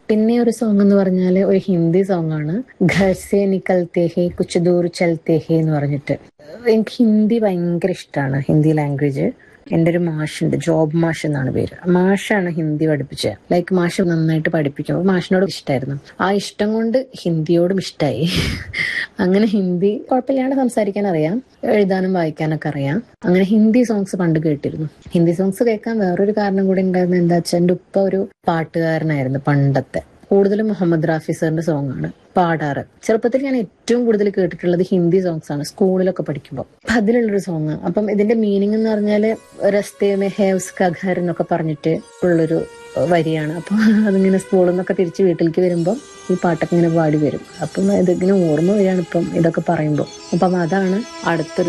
പിന്നെ ഒരു സോങ് എന്ന് പറഞ്ഞാല് ഒരു ഹിന്ദി സോങ് ആണ് ഘർ സേ നിക്കൽത്തേ ഹേ കുച്ച് ദൂർ ചൽത്തേ ഹേ എന്ന് പറഞ്ഞിട്ട് എനിക്ക് ഹിന്ദി ഭയങ്കര ഇഷ്ടമാണ് ഹിന്ദി ലാംഗ്വേജ് എൻ്റെ ഒരു മാഷുണ്ട് ജോബ് മാഷ് എന്നാണ് പേര് മാഷാണ് ഹിന്ദി പഠിപ്പിച്ചത് ലൈക്ക് മാഷ് നന്നായിട്ട് പഠിപ്പിക്കും അപ്പൊ മാഷിനോട് ഇഷ്ടമായിരുന്നു ആ ഇഷ്ടം കൊണ്ട് ഹിന്ദിയോടും ഇഷ്ടമായി അങ്ങനെ ഹിന്ദി കുഴപ്പമില്ലാണ്ട് സംസാരിക്കാൻ അറിയാം എഴുതാനും വായിക്കാനൊക്കെ അറിയാം അങ്ങനെ ഹിന്ദി സോങ്സ് പണ്ട് കേട്ടിരുന്നു ഹിന്ദി സോങ്സ് കേൾക്കാൻ വേറൊരു കാരണം കൂടി ഉണ്ടായിരുന്നു എന്താ വെച്ചാൽ എൻ്റെ ഉപ്പ ഒരു പാട്ടുകാരനായിരുന്നു പണ്ടത്തെ കൂടുതലും മുഹമ്മദ് റാഫി സാറിന്റെ സോങ് ആണ് പാടാറ് ചെറുപ്പത്തിൽ ഞാൻ ഏറ്റവും കൂടുതൽ കേട്ടിട്ടുള്ളത് ഹിന്ദി സോങ്സ് ആണ് സ്കൂളിലൊക്കെ പഠിക്കുമ്പോൾ അപ്പൊ അതിലുള്ളൊരു സോങ് അപ്പം ഇതിന്റെ മീനിങ് എന്ന് പറഞ്ഞാല് രസ്തേ മേ ഹേവ്സ് കഘർ എന്നൊക്കെ പറഞ്ഞിട്ട് ഉള്ളൊരു വരിയാണ് അപ്പൊ അതിങ്ങനെ സ്കൂളിൽ നിന്നൊക്കെ തിരിച്ച് വീട്ടിലേക്ക് വരുമ്പോൾ ഈ പാട്ടൊക്കെ ഇങ്ങനെ പാടി വരും അപ്പം ഇതിങ്ങനെ ഓർമ്മ വരികയാണ് ഇപ്പം ഇതൊക്കെ പറയുമ്പോൾ അപ്പം അതാണ് അടുത്തൊരു